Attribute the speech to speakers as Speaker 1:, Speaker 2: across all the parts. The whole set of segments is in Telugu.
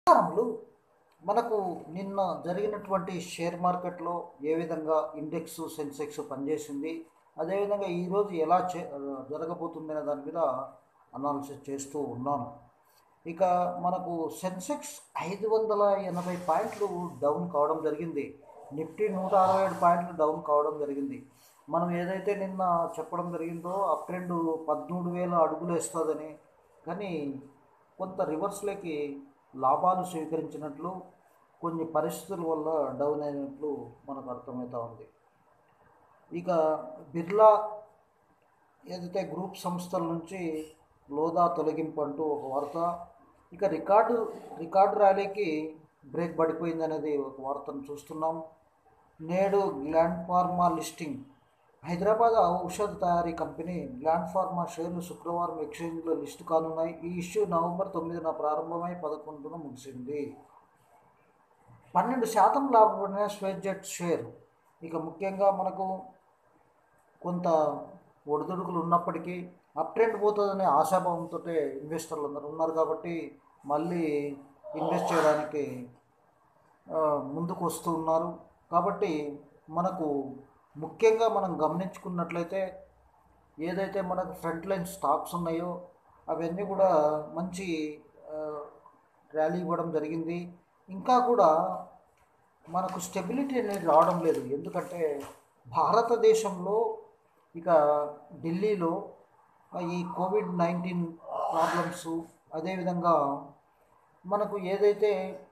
Speaker 1: నమస్కారములు మనకు నిన్న జరిగినటువంటి షేర్ మార్కెట్లో ఏ విధంగా ఇండెక్స్ సెన్సెక్స్ పనిచేసింది అదేవిధంగా ఈరోజు ఎలా చే జరగబోతుంది అనే దాని మీద అనాలిసిస్ చేస్తూ ఉన్నాను ఇక మనకు సెన్సెక్స్ ఐదు వందల ఎనభై పాయింట్లు డౌన్ కావడం జరిగింది నిఫ్టీ నూట అరవై ఏడు పాయింట్లు డౌన్ కావడం జరిగింది మనం ఏదైతే నిన్న చెప్పడం జరిగిందో అప్ ట్రెండ్ పదమూడు వేల అడుగులు వేస్తుందని కానీ కొంత రివర్స్లోకి లాభాలు స్వీకరించినట్లు కొన్ని పరిస్థితుల వల్ల డౌన్ అయినట్లు మనకు అర్థమవుతా ఉంది ఇక బిర్లా ఏదైతే గ్రూప్ సంస్థల నుంచి లోదా తొలగింపు అంటూ ఒక వార్త ఇక రికార్డు రికార్డు ర్యాలీకి బ్రేక్ పడిపోయింది అనేది ఒక వార్తను చూస్తున్నాం నేడు గ్లాండ్ ఫార్మా లిస్టింగ్ హైదరాబాద్ ఔషధ తయారీ కంపెనీ గ్లాండ్ ఫార్మా షేర్లు శుక్రవారం ఎక్స్చేంజ్లో లిస్టు కానున్నాయి ఈ ఇష్యూ నవంబర్ తొమ్మిదిన ప్రారంభమై పదకొండున ముగిసింది పన్నెండు శాతం లాభపడిన స్వేట్ జెట్ షేర్ ఇక ముఖ్యంగా మనకు కొంత ఒడిదుడుకులు ఉన్నప్పటికీ అప్ ట్రెండ్ పోతుందనే ఆశాభావంతో ఇన్వెస్టర్లు అందరూ ఉన్నారు కాబట్టి మళ్ళీ ఇన్వెస్ట్ చేయడానికి ఆ, ముందుకు వస్తూ ఉన్నారు కాబట్టి మనకు ముఖ్యంగా మనం గమనించుకున్నట్లయితే ఏదైతే మనకు ఫ్రంట్ లైన్ స్టాక్స్ ఉన్నాయో అవన్నీ కూడా మంచి ఆ, ర్యాలీ ఇవ్వడం జరిగింది ఇంకా కూడా మనకు స్టెబిలిటీ అనేది రావడం లేదు ఎందుకంటే భారతదేశంలో ఇక ఢిల్లీలో ఆ, ఈ కోవిడ్ నైన్టీన్ ప్రాబ్లమ్స్ అదేవిధంగా మనకు ఏదైతే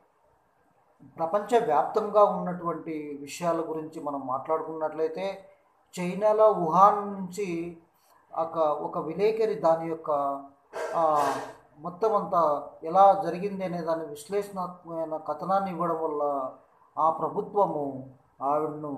Speaker 1: ప్రపంచవ్యాప్తంగా ఉన్నటువంటి విషయాల గురించి మనం మాట్లాడుకున్నట్లయితే చైనాలో వుహాన్ నుంచి ఒక ఒక విలేకరి దాని యొక్క ఆ, మొత్తం అంతా ఎలా జరిగింది అనే దాని విశ్లేషణాత్మకమైన కథనాన్ని ఇవ్వడం వల్ల ఆ ప్రభుత్వము ఆవిడను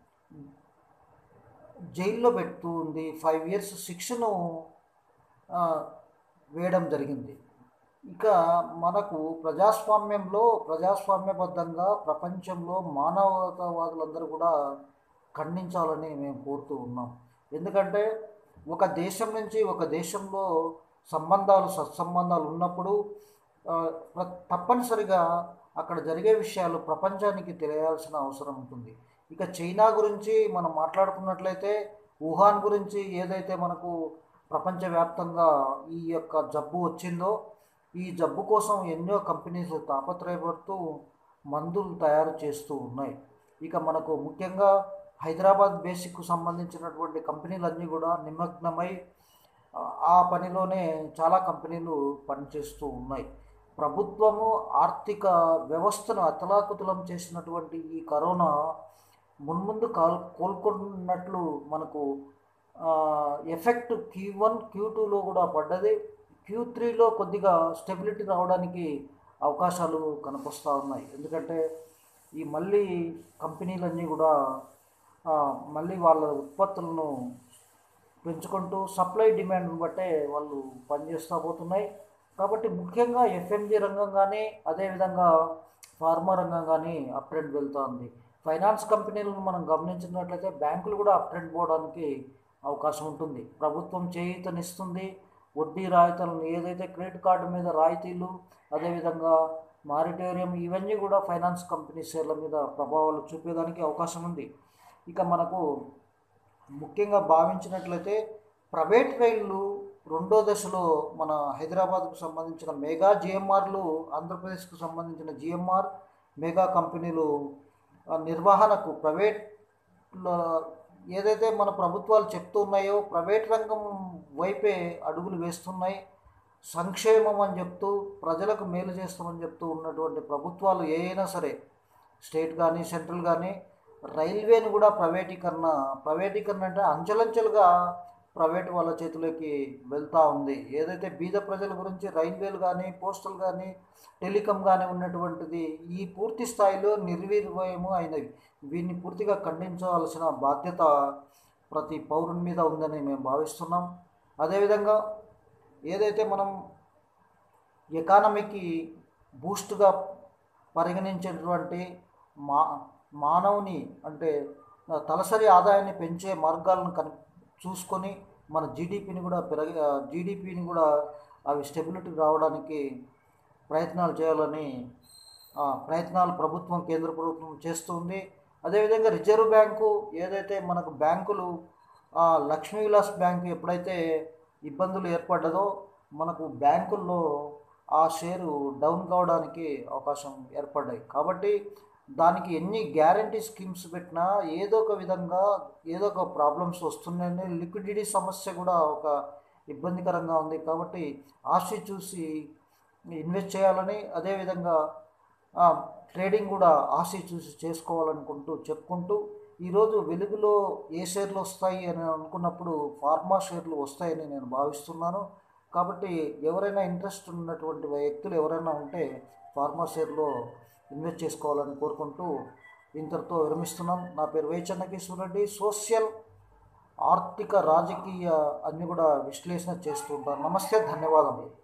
Speaker 1: జైల్లో పెడుతూ ఉంది ఫైవ్ ఇయర్స్ శిక్షను ఆ, వేయడం జరిగింది ఇక మనకు ప్రజాస్వామ్యంలో ప్రజాస్వామ్యబద్ధంగా ప్రపంచంలో మానవతావాదులందరూ కూడా ఖండించాలని మేము కోరుతూ ఉన్నాం ఎందుకంటే ఒక దేశం నుంచి ఒక దేశంలో సంబంధాలు సత్సంబంధాలు ఉన్నప్పుడు ఆ, ప్ర- తప్పనిసరిగా అక్కడ జరిగే విషయాలు ప్రపంచానికి తెలియాల్సిన అవసరం ఉంటుంది ఇక చైనా గురించి మనం మాట్లాడుకున్నట్లయితే వుహాన్ గురించి ఏదైతే మనకు ప్రపంచవ్యాప్తంగా ఈ యొక్క జబ్బు వచ్చిందో ఈ జబ్బు కోసం ఎన్నో కంపెనీస్ తాపత్రయపడుతూ మందులు తయారు చేస్తూ ఉన్నాయి ఇక మనకు ముఖ్యంగా హైదరాబాద్ బేసిక్కు సంబంధించినటువంటి కంపెనీలన్నీ కూడా నిమగ్నమై ఆ- ఆ పనిలోనే చాలా కంపెనీలు పనిచేస్తూ ఉన్నాయి ప్రభుత్వము ఆర్థిక వ్యవస్థను అతలాకుతలం చేసినటువంటి ఈ కరోనా మున్ముందు కాల్ కోలుకున్నట్లు మనకు ఆ, ఎఫెక్ట్ క్యూ వన్ క్యూ టూలో కూడా పడ్డది క్యూ త్రీలో కొద్దిగా స్టెబిలిటీ రావడానికి అవకాశాలు కనిపిస్తూ ఉన్నాయి ఎందుకంటే ఈ మళ్ళీ కంపెనీలన్నీ కూడా ఆ, మళ్ళీ వాళ్ళ ఉత్పత్తులను పెంచుకుంటూ సప్లై డిమాండ్ని బట్టే వాళ్ళు పనిచేస్తూ పోతున్నాయి కాబట్టి ముఖ్యంగా ఎఫ్ఎంజి రంగం కానీ అదేవిధంగా ఫార్మా రంగం కానీ అప్ ట్రెండ్ వెళ్తూ ఉంది ఫైనాన్స్ కంపెనీలను మనం గమనించినట్లయితే బ్యాంకులు కూడా అప్ ట్రెండ్ పోవడానికి అవకాశం ఉంటుంది ప్రభుత్వం చేయూతనిస్తుంది వడ్డీ రాయితీలను ఏదైతే క్రెడిట్ కార్డు మీద రాయితీలు అదేవిధంగా మారిటోరియం ఇవన్నీ కూడా ఫైనాన్స్ కంపెనీ షేర్ల మీద ప్రభావాలు చూపేదానికి అవకాశం ఉంది ఇక మనకు ముఖ్యంగా భావించినట్లయితే ప్రైవేట్ రైళ్లు రెండో దశలో మన హైదరాబాద్కు సంబంధించిన మెగా జిఎంఆర్లు ఆంధ్రప్రదేశ్కు సంబంధించిన జిఎంఆర్ మెగా కంపెనీలు ఆ, నిర్వహణకు ప్రైవేట్ ఏదైతే మన ప్రభుత్వాలు చెప్తూ ఉన్నాయో ప్రైవేట్ రంగం వైపే అడుగులు వేస్తున్నాయి సంక్షేమం అని చెప్తూ ప్రజలకు మేలు చేస్తామని చెప్తూ ఉన్నటువంటి ప్రభుత్వాలు ఏ అయినా సరే స్టేట్ కానీ సెంట్రల్ కానీ రైల్వేని కూడా ప్రైవేటీకరణ ప్రైవేటీకరణ అంటే అంచెలంచెలుగా ప్రైవేట్ వాళ్ళ చేతిలోకి వెళ్తూ ఉంది ఏదైతే బీద ప్రజల గురించి రైల్వేలు కానీ పోస్టల్ కానీ టెలికాం కానీ ఉన్నటువంటిది ఈ పూర్తి స్థాయిలో నిర్వీర్యము అయినవి వీటిని పూర్తిగా ఖండించవలసిన బాధ్యత ప్రతి పౌరుని మీద ఉందని మేము భావిస్తున్నాం అదేవిధంగా ఏదైతే మనం ఎకానమీకి బూస్ట్గా పరిగణించేటువంటి మా మానవుని అంటే తలసరి ఆదాయాన్ని పెంచే మార్గాలను కని చూసుకొని మన జీడిపిని కూడా పెరగ జీడిపిని కూడా అవి స్టెబిలిటీ రావడానికి ప్రయత్నాలు చేయాలని ఆ, ప్రయత్నాలు ప్రభుత్వం కేంద్ర ప్రభుత్వం చేస్తుంది అదేవిధంగా రిజర్వ్ బ్యాంకు ఏదైతే మనకు బ్యాంకులు ఆ, లక్ష్మీ విలాస్ బ్యాంకు ఎప్పుడైతే ఇబ్బందులు ఏర్పడ్డదో మనకు బ్యాంకుల్లో ఆ షేరు డౌన్ కావడానికి అవకాశం ఏర్పడ్డాయి కాబట్టి దానికి ఎన్ని గ్యారంటీ స్కీమ్స్ పెట్టినా ఏదో ఒక విధంగా ఏదో ఒక ప్రాబ్లమ్స్ వస్తున్నాయని లిక్విడిటీ సమస్య కూడా ఒక ఇబ్బందికరంగా ఉంది కాబట్టి ఆశ చూసి ఇన్వెస్ట్ చేయాలని అదేవిధంగా ఆ, ట్రేడింగ్ కూడా ఆశ చూసి చేసుకోవాలనుకుంటూ చెప్పుకుంటూ ఈరోజు వెలుగులో ఏ షేర్లు వస్తాయి అని అనుకున్నప్పుడు ఫార్మా షేర్లు వస్తాయని నేను భావిస్తున్నాను కాబట్టి ఎవరైనా ఇంట్రెస్ట్ ఉన్నటువంటి వ్యక్తులు ఎవరైనా ఉంటే ఫార్మా షేర్లో ఇన్వెస్ట్ చేసుకోవాలని కోరుకుంటూ ఇంతటితో విరమిస్తున్నాం నా పేరు వేచన్నకేశ్వర రెడ్డి సోషల్ ఆర్థిక రాజకీయ అన్ని కూడా విశ్లేషణ చేస్తూ ఉంటాను నమస్తే ధన్యవాదములు